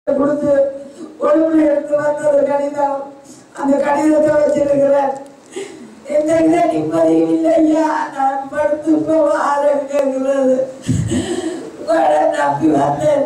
கொடுத்து ஒழுங்கு எடுத்து வந்தது கடிதம் அந்த கடிதத்தை வச்சிருக்கிறேன் எந்த வித நிம்மதியும் இல்லையா நான் படுத்து போவாருங்கிறது உங்களை நம்பி வந்தேன்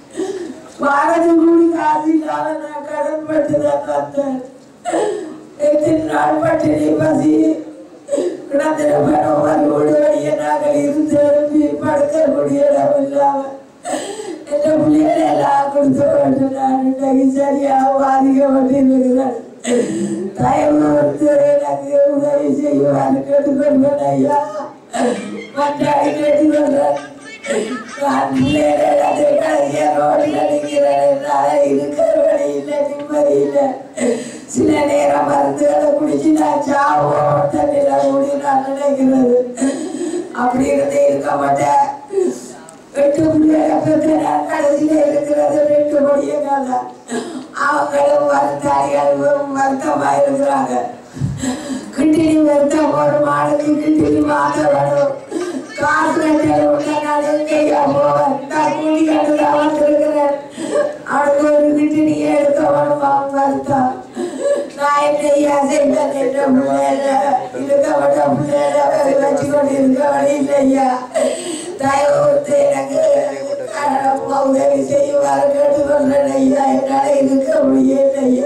வாரது கூடி காசு இல்லாம நான் கடன் பட்டு தான் வந்தேன் எத்தனை நாள் பட்டினி பசி கிடந்திர படம் ஒரு வீடு வழியே நாங்கள் இருந்து எழுப்பி படுக்க கூடிய இடம் இல்லாம என்ற பிள்ளைகளை எல்லாம் கொடுத்து கொண்டு நான் இன்றைக்கு சரியாக பாதிக்கப்பட்டிருக்கிறேன் தயவு வந்து எனக்கு உதவி செய்வார் கேட்டுக்கொள்வேன் ஐயா மற்றாடி கேட்டுக்கொள்றேன் நான் பிள்ளைகளை அதை கடைசியா ரோடில் நிற்கிறேன் என்னால் இருக்கிற வழி இல்லை நிம்மதி இல்லை சில நேரம் மருந்துகளை குடிச்சு நான் சாவோம் தண்ணியில் கூடி நான் நினைக்கிறது அப்படி இருந்து இருக்க மாட்டேன் எட்டு பிள்ளைகளை பெற்று நான் கடைசியில இருக்கிறது ரெண்டு மணியனால அவங்களும் வருத்தாளிகள் வருத்தமா இருக்கிறாங்க கிட்டினி வருத்தம் ஒரு மாடுக்கு கிட்டினி மாத வரும் காசு கட்டல நான் எங்கேயா போவேன் நான் கூலி கட்டு தான் வந்திருக்கிறேன் அவனுக்கு ஒரு கிட்டினி எடுக்க வேணுமா வருத்தம் நான் என்னையா செய்வேன் என்ற பிள்ளைகள இருக்கப்பட்ட பிள்ளைகள வச்சு கொண்டு இருக்க வழி இல்லையா தயவுத்து எனக்கு கடவுள உதவி செய்வார் கேட்டுக்கொண்டேன் ஐயா என்னால் இருக்க முடியல ஐயா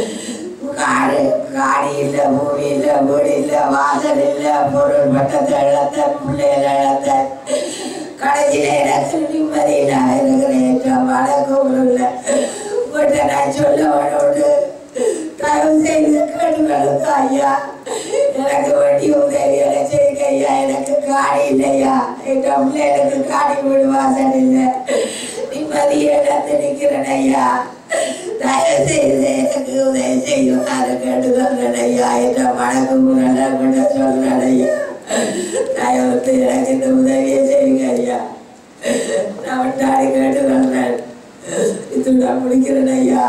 காடு காடி இல்லை பூமி இல்லை வீடு இல்லை வாசல் இல்லை பொருள் பட்டத்தை இழத்தேன் பிள்ளைகளை இழத்தேன் கடைசியில் எனக்கு நிம்மதியில் இருக்கிறேன் வழக்கம் இல்லை உங்கள்கிட்ட நான் சொல்ல வேணும்னு தயவு செய்து கேட்டுக்களுக்கு ஐயா எனக்கு வேண்டிய உதவிகளை செய்யுங்க ஐயா எனக்கு காடி இல்லையா என் பிள்ளைகளுக்கு காடி வீடு வாசல் இல்லை நிம்மதியை இழந்து நிற்கிறேன் ஐயா தயவு செய்து எனக்கு உதவி செய்வாரு கேட்டுக்கொள்றேன் ஐயா என்ற வணக்கம் நல்லா கூட சொல்றேன் ஐயா தயவுத்து எனக்கு இந்த உதவியை செய்யுங்க ஐயா நான் வட்டாடி கேட்டுக்கொள்றேன் இதுதான் முடிக்கிறேன் ஐயா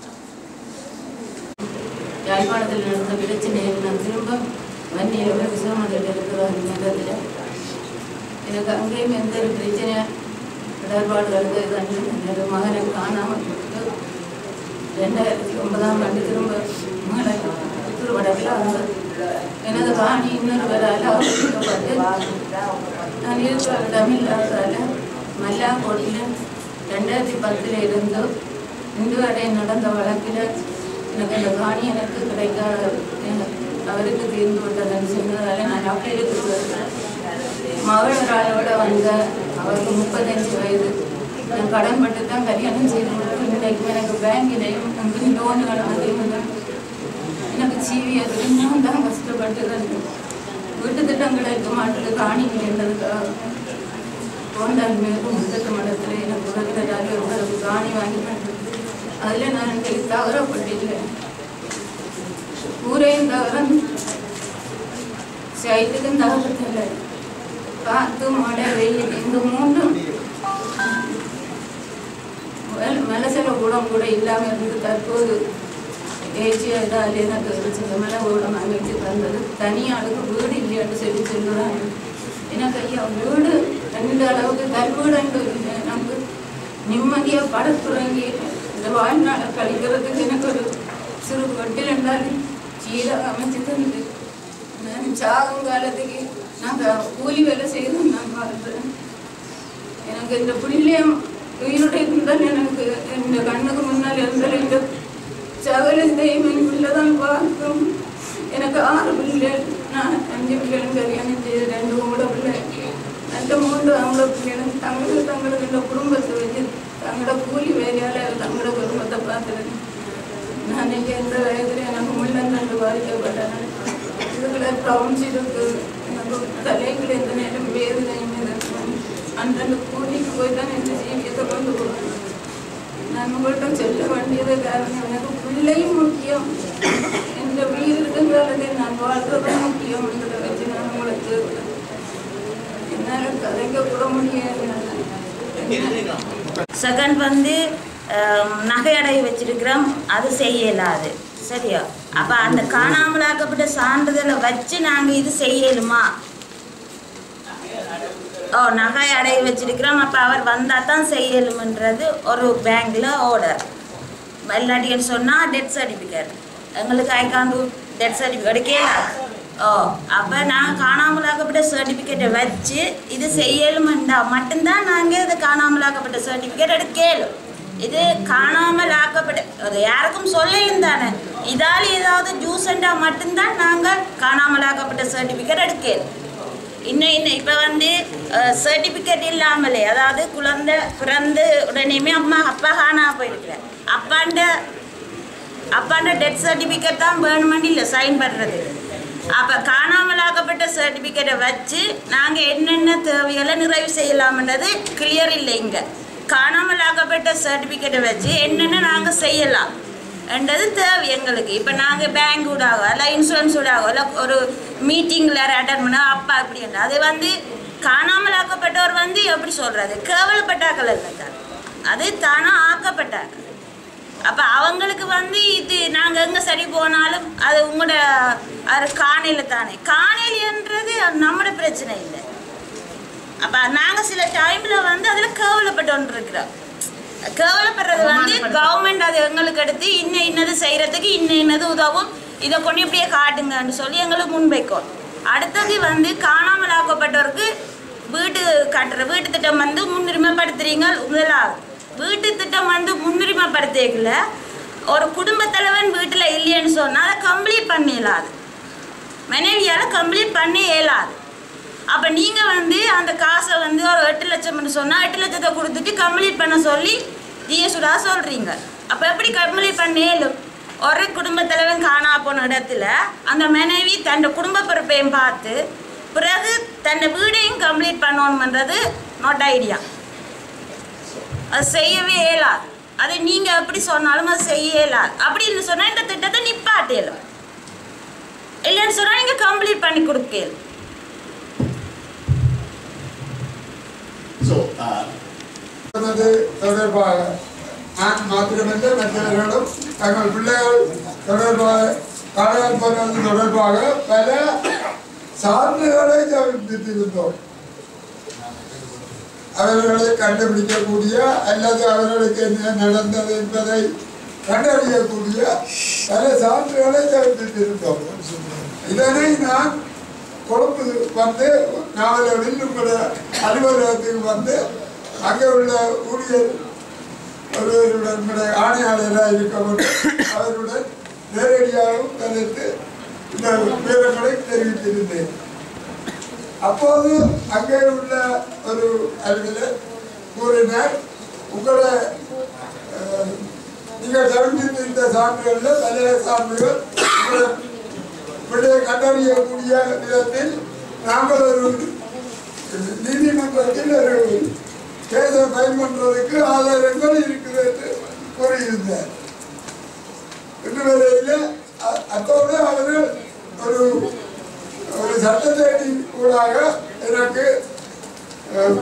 யாழ்ப்பாணத்தில் நடந்த பிரச்சனையில் நான் திரும்ப வன்னியோட விசாரணத்தில் இருக்கிற நேரத்தில் எனக்கு அங்கேயும் எந்த ஒரு பிரச்சனை இடர்பாடுகளுக்கு இது அன்று என்னோட மகனை காணாமல் விட்டு ரெண்டாயிரத்தி ஒன்பதாம் ஆண்டு திரும்ப மகளை திருவடவில் அவங்க எனது ராணி இன்னொருவரால் அவர்களுக்கப்பட்டு நான் இருக்கிற இடமில்லாததால் மல்லாக்கோட்டில் ரெண்டாயிரத்தி பத்தில் இருந்து இன்று வரை நடந்த வழக்கில் எனக்கு அந்த காணி எனக்கு கிடைக்காத எனக்கு அவருக்கு தீர்ந்து விட்டதுன்னு சொன்னதால நான் அப்பீலுக்கு வருகிறேன் மகளோட வந்த அவருக்கு முப்பத்தஞ்சு வயது நான் கடன்பட்டு தான் கல்யாணம் செய்து கொடுத்து இன்றைக்கு எனக்கு பேங்கிலையும் எனக்கு லோனுகள் அதையும் தான் எனக்கு சீவியதுக்கு நான் தான் கஷ்டப்பட்டு வீட்டு திட்டங்கள் இருக்க மாட்டது காணி என்றதுக்காக கோண்டால் மேலும் முத்தத்து மடத்தில் எனக்கு உதவிதாரி உங்களுக்கு காணி வாங்கி அதில் நான் இன்றைக்கு தவறப்பட்டில்லை ஊரையும் தவறம் சைட்டுக்கும் தவறத்தில்லை காத்து மழை வெயில் இந்த மூன்றும் மல- மலசல கூடம் கூட இல்லாமல் இருந்து தற்போது ஏச்சியா இதால் எனக்கு ஒரு சில மலை கூடம் அமைத்து தந்தது தனியாளுக்கு வீடு இல்லையான்னு சொல்லி சொல்லுறாங்க எனக்கு ஐயா வீடு ரெண்டு அளவுக்கு கல்வீடு இல்லை நமக்கு நிம்மதியாக படத்துறங்கி இந்த வாழ்நாளை கழிக்கிறதுக்கு எனக்கு ஒரு சிறு வட்டில் இருந்தாலும் சீராக அமைச்சு தந்து நான் சாகும் காலத்துக்கு நாங்கள் கூலி வேலை செய்து நான் வாழ்றேன் எனக்கு இந்த பிள்ளையம் உயிரோட இருந்தால் எனக்கு இந்த கண்ணுக்கு முன்னால் இருந்தால் இந்த சகல தெய்வம் பிள்ளைதான் பார்க்கும் எனக்கு ஆறு பிள்ளை நான் அஞ்சு பிள்ளைகளும் கல்யாணம் செய்து ரெண்டு கூட பிள்ளை அந்த மூன்று அவங்கள பிள்ளைகளும் தங்களுக்கு தங்களுக்கு இந்த குடும்பத்தை வச்சு தங்களோட கூலி வேலையால் தங்களோட குடும்பத்தை பார்த்துருக்கேன் நான் இங்கே எந்த வயதில் எனக்கு முள்ளந்தண்டு பாதிக்கப்பட்டேன் இதுக்குள்ள ப்ராப்ளம்ஸ் இருக்கு எனக்கு தலைக்குள்ள எந்த நேரம் வேதனையும் இருக்கும் அந்தந்த கூலிக்கு போய் தான் இந்த ஜீவியத்தை கொண்டு போகிறேன் நான் உங்கள்கிட்ட சொல்ல வேண்டியது காரணம் எனக்கு பிள்ளையும் முக்கியம் இந்த உயிர் இருக்குங்கிறது நான் வாழ்றதும் முக்கியம்ன்றதை வச்சு நான் உங்களுக்கு என்னால் கதைக்க கூட முடியாது செகண்ட் வந்து அஹ், நகையடை வச்சிருக்கிறோம் அது செய்ய இயலாது சரியா அப்ப அந்த காணாமலாக்கப்பட்ட சான்றிதழை வச்சு நாங்க இது செய்யலுமா ஓ நகை அடகு வச்சிருக்கிறோம் அப்போ அவர் வந்தால் தான் செய்யலும்ன்றது ஒரு பேங்க்கில் ஆர்டர் இல்லாட்டின்னு சொன்னால் டெத் சர்டிஃபிகேட் எங்களுக்கு I can do death certificate கேட்கலாம் ஓ அப்போ நான் காணாமலாக்கப்பட்ட சர்டிஃபிகேட்டை வச்சு இது செய்யலுமெண்டா மட்டும்தான் நாங்கள் இது காணாமலாக்கப்பட்ட சர்டிஃபிகேட் எடுக்கலும் இது காணாமல் ஆக்கப்பட்ட அது யாருக்கும் சொல்லலும் தானே இதால் ஏதாவது ஜூஸ்ண்டா மட்டும்தான் நாங்கள் காணாமல் ஆக்கப்பட்ட சர்டிஃபிகேட் எடுக்கலும் இன்னும் இன்னும் இப்போ வந்து சர்டிஃபிகேட் இல்லாமலே அதாவது குழந்தை பிறந்து உடனேயுமே அம்மா அப்பா காணா போயிருக்கிறேன் அப்பாண்ட அப்பாண்ட டெத் சர்டிஃபிகேட் தான் வேணுமென்னு இல்லை சைன் பண்ணுறது அப்போ காணாமலாக்கப்பட்ட சர்டிஃபிகேட்டை வச்சு நாங்கள் என்னென்ன தேவைகளை நிறைவு செய்யலாம்ன்றது கிளியர் இல்லை இங்கே காணாமலாக்கப்பட்ட சர்டிஃபிகேட்டை வச்சு என்னென்ன நாங்கள் செய்யலாம் என்றது தேவை எங்களுக்கு இப்போ நாங்கள் பேங்க் ஊடாகோ இல்லை இன்சூரன்ஸ் ஊடாகோ இல்லை ஒரு மீட்டிங்கில் அட்டன் பண்ண அப்பா இப்படி என்ன அது வந்து காணாமலாக்கப்பட்டவர் வந்து எப்படி சொல்கிறது கேவலப்பட்டாக்கள் இல்லை தான் அது தானாக ஆக்கப்பட்டாக்கள் அப்போ அவங்களுக்கு வந்து இது நாங்கள் எங்கே சரி போனாலும் அது உங்களோட அது காணையில் தானே காணையிலன்றது நம்மளோட பிரச்சனை இல்லை அப்போ நாங்கள் சில டைமில் வந்து அதில் கேவலப்பட்டு ஒன்று இருக்கிறோம் கேவலப்படுறது வந்து கவர்மெண்ட் அது எங்களுக்கு எடுத்து இன்ன இன்னது செய்கிறதுக்கு இன்ன இன்னது உதவும் இதை கொண்டு இப்படியே காட்டுங்கன்னு சொல்லி எங்களுக்கு முன்வைக்கும் அடுத்தது வந்து காணாமல் ஆக்கப்பட்டவருக்கு வீட்டு கட்டுற வீட்டு திட்டம் வந்து முன்னுரிமைப்படுத்துறீங்க முதலாவது வீட்டு திட்டம் வந்து முன்னுரிமைப்படுத்திக்கல ஒரு குடும்பத் தலைவன் வீட்டில் இல்லைன்னு சொன்னால் அதை கம்ப்ளீட் பண்ணிடலாது மனைவியால் கம்ப்ளீட் பண்ணி இயலாது அப்போ நீங்கள் வந்து அந்த காசை வந்து ஒரு எட்டு லட்சம்னு சொன்னால் எட்டு லட்சத்தை கொடுத்துட்டு கம்ப்ளீட் பண்ண சொல்லி ஜிஎஸ்டா சொல்கிறீங்க அப்போ எப்படி கம்ப்ளீட் பண்ணேலும் ஒரு குடும்பத் தலைவன் காணா போன இடத்துல அந்த மனைவி தன் குடும்ப பொறுப்பையும் பார்த்து பிறகு தன் வீடையும் கம்ப்ளீட் பண்ணணுன்றது நாட் ஐடியா அது செய்யவே இயலாது அது நீங்கள் எப்படி சொன்னாலும் அது செய்ய இயலாது அப்படின்னு சொன்னால் இந்த திட்டத்தை நிப்பாட்டியலும் இல்லைன்னு சொன்னால் நீங்கள் கம்ப்ளீட் பண்ணி கொடுக்கல So, uh, சொன்னது தொடர்பாக நான் மாத்திரமல்ல மற்றவர்களும் தங்கள் பிள்ளைகள் தொடர்பாக கடவுள் போனது தொடர்பாக பல சான்றுகளை சமர்ப்பித்திருந்தோம் அவர்களை கண்டுபிடிக்கக்கூடிய அல்லது அவர்களுக்கு என்ன நடந்தது என்பதை கண்டறியக்கூடிய பல சான்றுகளை சமர்ப்பித்திருந்தோம் இதனை நான் கொழும்பு வந்து நாவலோடில் உங்களுடைய அலுவலகத்துக்கு வந்து அங்கே உள்ள ஊழியர் ஒருவருடன் உங்களுடைய ஆணையாளராக இருக்கவும் அவருடன் நேரடியாகவும் கதைத்து இந்த விவரங்களை தெரிவித்திருந்தேன் அப்போது அங்கே உள்ள ஒரு அலுவலர் கூறினார் உங்களை அஹ், நீங்கள் சமர்ப்பித்த இந்த சான்றுகளில் பல சான்றுகள் உங்களை விடைய கண்டறியக்கூடிய விதத்தில் நாங்கள் ஒரு நீதிமன்றத்தில் ஒரு கேஸை ஃபைல் பண்ணுறதுக்கு ஆதாரங்கள் இருக்குது என்று கூறியிருந்தார் இன்று வரையில் அ- அத்தோடு அவர்கள் ஒரு ஒரு சட்டத்தேடி ஊடாக எனக்கு அஹ்,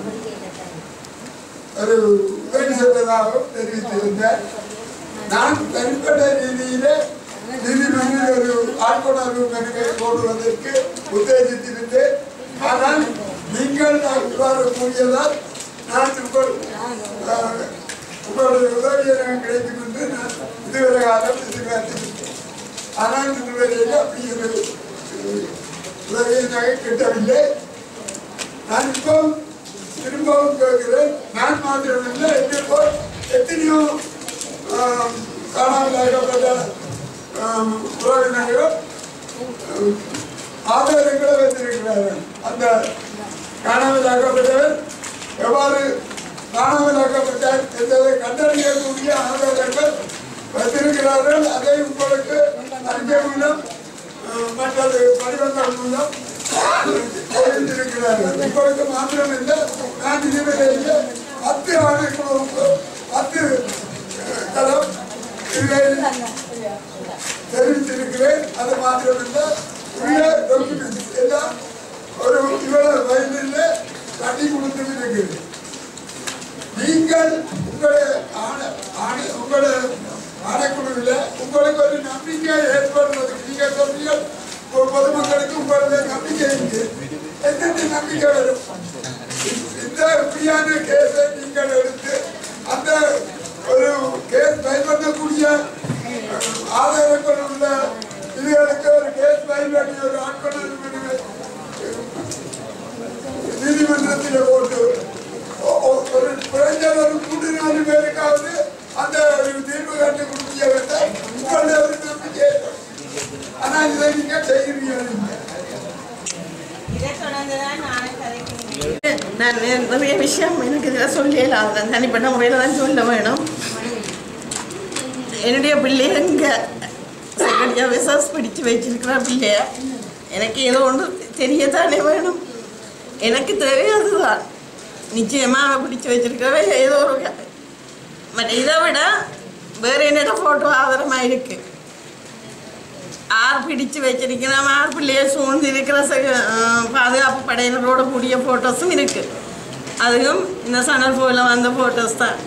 ஒரு உதவி செய்வதாகவும் தெரிவித்திருந்தார் நான் தனிப்பட்ட ரீதியிலே நீதிமன்றில் ஒரு ஆட்கொணர்வு மெனுவை போடுவதற்கு உத்தேசித்திருந்தேன் ஆனால் நீங்கள் நான் இவ்வாறு கூறியதால் நான் உங்கள் அஹ், உங்களுடைய உதவி எனக்கு கிடைக்கும் என்று நான் இதுவரை காலம் எதிர்பார்த்திருந்தேன் ஆனால் இதுவரையில் அப்படி ஒரு அஹ், உதவியை எனக்கு கிட்டவில்லை நான் இப்போ திரும்பவும் கேட்கிறேன் நான் மாத்திரமில்லை என்னை போல் எத்தனையோ ஆம், காணாமல் ஆகப்பட்ட ஆம், உறவினர்கள் ஆம், ஆதாரங்களை வைத்திருக்கிறார்கள் அந்த காணாமல் ஆக்கப்பட்டவர் எவ்வாறு காணாமல் ஆக்கப்பட்டார் என்பதை கண்டறியக்கூடிய ஆதாரங்கள் வைத்திருக்கிறார்கள் அதை உங்களுக்கு அறிக்கை மூலம் ஆம், மற்றது படிவங்கள் மூலம் தெரிவித்திருக்கிறார்கள் உங்களுக்கு மாத்திரம் இல்லை நான் இதுவரையில் பத்து ஆணைக்குழுவுக்கு பத்து அஹ், தளம் இதுவரையில் தெரிவித்திருக்கிறேன் அது மாத்திரமில்லை உள்ள டாக்குமெண்ட்ஸ் எல்லாம் ஒரு இவ்வளவு வயதில் கட்டி கொடுத்திருக்கிறது நீங்கள் உங்களுடைய ஆணை ஆணை உங்களுடைய ஆணைக்குழுவில் உங்களுக்கு ஒரு நம்பிக்கை ஏற்படுறதுக்கு நீங்கள் சொன்னீர்கள் ஒரு பொதுமக்களுக்கு உங்களுடைய நம்பிக்கை இருக்கு என்னென்ன நம்பிக்கை வரும் இப்ப இப்படியான கேஸை நீங்கள் எடுத்து அந்த ஒரு கேஸ் ஃபைல் பண்ணக்கூடிய ஆதாரங்கள் உள்ள இதுகளுக்கு ஒரு கேஸ் ஃபைல் பண்ணி ஒரு ஆட்கொள்ள நீதிமன்றத்தில் போட்டு ஒ- ஒ- ஒரு குறைஞ்சது ஒரு மூன்று நாலு பேருக்காவது அந்த ஒரு தீர்வு கண்டு கொடுக்க வேண்டும் உங்களுடைய ஒரு நம்பிக்கை ஆனா இதை நீங்க செய்கிறீங்க நான் நிறைய விஷயம் எனக்கு இதில் சொல்லலாம் நான் தனிப்பட்ட முறையில் தான் சொல்ல வேணும் என்னுடைய பிள்ளைய இங்கே செகண்டியாக விசாஸ் பிடிச்சு வச்சிருக்கிற பிள்ளைய எனக்கு ஏதோ ஒன்று தெரியத்தானே வேணும் எனக்கு தெரியாதுதான் நிச்சயமாக அவ பிடிச்சு வச்சிருக்கவே ஏதோ ஒரு க- மற்ற இதை விட வேறு என்னோட ஃபோட்டோ ஆதாரமாக இருக்குது ஆர் பிடிச்சு வச்சிருக்கிறோம் ஆர் பிள்ளைய சூழ்ந்து இருக்கிற ச- அஹ் பாதுகாப்பு படையினரோட கூடிய ஃபோட்டோஸும் இருக்கு அதுவும் இந்த சணல் போல வந்த ஃபோட்டோஸ் தான்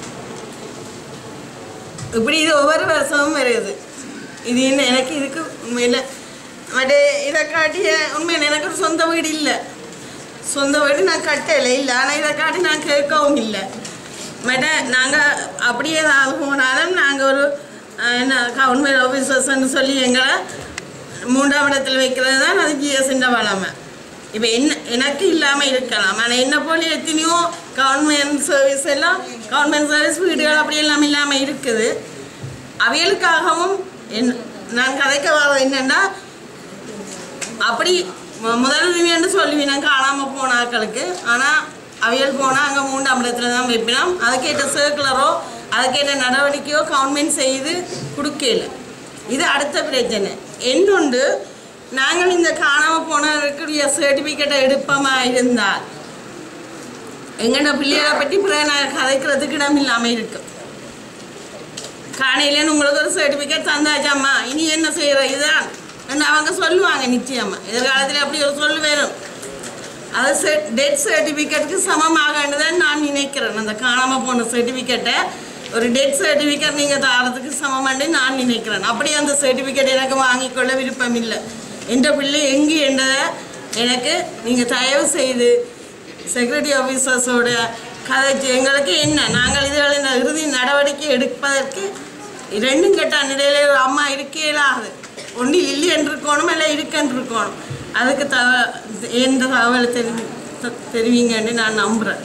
இப்படி இது ஒவ்வொரு வருஷமும் வருது இது என்ன எனக்கு இதுக்கு உண்மையில் மற்ற இதை காட்டிய உண்மையில் எனக்கு ஒரு சொந்த வீடு இல்லை சொந்த வீடு நான் கட்டலை இல்லை ஆனால் இதை காட்டி நான் கேட்கவும் இல்லை மற்ற நாங்கள் அப்படியே ஏதாவது போனாலும் நாங்கள் ஒரு அஹ், என்ன கவர்மெண்ட் ஆஃபீஸர்ஸ்ன்னு சொல்லி எங்களை மூன்றாம் இடத்தில் வைக்கிறது தான் அது ஜிஎஸ்ன்ற வளமை இப்போ என்ன எனக்கு இல்லாமல் இருக்கலாம் ஆனால் என்ன போல எத்தனையோ கவர்மெண்ட் சர்வீஸ் எல்லாம் கவர்மெண்ட் சர்வீஸ் வீடுகள் அப்படி எல்லாம் இல்லாமல் இருக்குது அவைகளுக்காகவும் என் நான் கதைக்க வர என்னென்னா அப்படி மு- முதலுரிமைன்னு சொல்லுவீங்க காணாமல் போன ஆட்களுக்கு ஆனால் அவியல் போனால் அங்கே மூன்றாம் இடத்துல தான் வைப்பினோம் அதுக்கேற்ற சர்க்குலரோ அதுக்கேற்ற நடவடிக்கையோ கவர்மெண்ட் செய்து கொடுக்கல இது அடுத்த பிரச்சனை என்னொண்டு நாங்கள் இந்த காணாமல் போனவர்களுடைய சர்டிஃபிகேட்டை எடுப்போமா இருந்தால் எங்களோட பிள்ளைகளை பற்றி பிறகு நான் கதைக்கிறதுக்கு இடம் இல்லாமல் இருக்கு காணையிலேன்னு உங்களுக்கு ஒரு சர்டிஃபிகேட் தந்தாச்சாம்மா இனி என்ன செய்கிற இதுதான் என்று அவங்க சொல்லுவாங்க நிச்சயமா எதிர்காலத்தில் அப்படி ஒரு சொல்லு வரும் அது டெத் சர்டிஃபிகேட்டுக்கு சமமாக தான் நான் நினைக்கிறேன் அந்த காணாமல் போன சர்டிஃபிகேட்டை ஒரு டெத் சர்டிஃபிகேட் நீங்கள் தாரதுக்கு சமமாண்டு நான் நினைக்கிறேன் அப்படி அந்த சர்டிஃபிகேட் எனக்கு வாங்கிக்கொள்ள விருப்பம் இல்லை எந்த பிள்ளை எங்கே என்றதை எனக்கு நீங்கள் தயவு செய்து செக்யூரிட்டி ஆஃபீஸர்ஸோட கதைச்சு எங்களுக்கு என்ன நாங்கள் இதுகளின் இறுதி நடவடிக்கை எடுப்பதற்கு ரெண்டும் கேட்டால் இடையில ஒரு அம்மா இருக்கேலாது ஒன்று இல்லை என்று இருக்கணும் இல்லை இருக்கன்னு இருக்கணும் அதுக்கு த எந்த தகவல் தெரிவி த- தெரிவிங்கன்னு நான் நம்புகிறேன்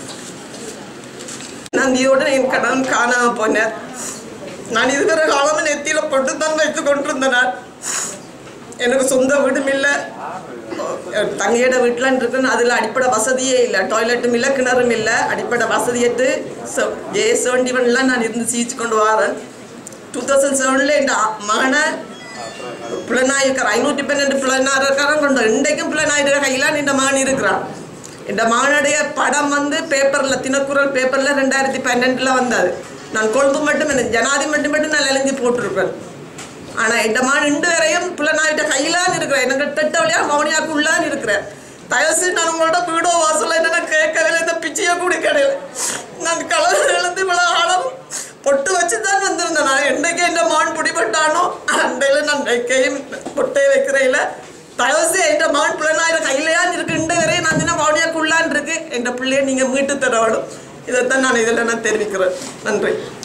நந்தியோட என் கடன் காணாம போனார் நான் இதுவரை காலம் நெத்தியில பொட்டு தான் வைத்து கொண்டிருந்தேன் நான். எனக்கு சொந்த வீடும் இல்லை தங்கையோட வீட்டில் இருக்கேன் அதில் அடிப்படை வசதியே இல்லை டாய்லெட்டும் இல்லை கிணறும் இல்லை அடிப்படை வசதியட்டு ஜே செவன்டி ஒன்லாம் நான் இருந்து சீச்சு கொண்டு வரேன் டூ தௌசண்ட் செவனில் என் மகனை பிள்ளைநாயிருக்கார் ஐநூற்றி பன்னெண்டு பிள்ளைநாயிருக்காரன் கொண்டு இன்றைக்கும் பிள்ளைநாயிருக்கிற கையில் இந்த மகன் இருக்கிறான் இந்த மகனுடைய படம் வந்து பேப்பரில் தினக்குரல் பேப்பரில் ரெண்டாயிரத்தி பன்னெண்டில் வந்தது நான் கொழும்பு மட்டும் என்ன ஜனாதி மட்டும் மட்டும் நான் எழுதி போட்டிருப்பேன் ஆனால் இந்த மகன் இன்று வரையும் பிள்ளைநாயிட்ட கையிலான்னு இருக்கிறேன் எனக்கு திட்ட வழியாக மௌனியாக்கு உள்ளான்னு இருக்கிறேன் தயவு செய்து நான் உங்களோட வீடோ வாசல என்ன கேட்கவில்லை இந்த பிச்சையை கூட கிடையாது நான் கலர் எழுந்து இவ்வளோ ஆழம் பொட்டு வச்சு தான் வந்திருந்தேன் நான் என்னைக்கு என் மான் பிடிபட்டானோ அண்டையில் நான் வைக்கையும் பொட்டை வைக்கிறையில தயவு செய்து என் மான் பிள்ளைனாயிரம் கையிலையான்னு இருக்கு இன்று வரை நான் தினம் மௌனியாக்குள்ளான் இருக்கு என் பிள்ளையை நீங்கள் மீட்டு தர வேணும் இதைத்தான் நான் இதில் நான் தெரிவிக்கிறேன் நன்றி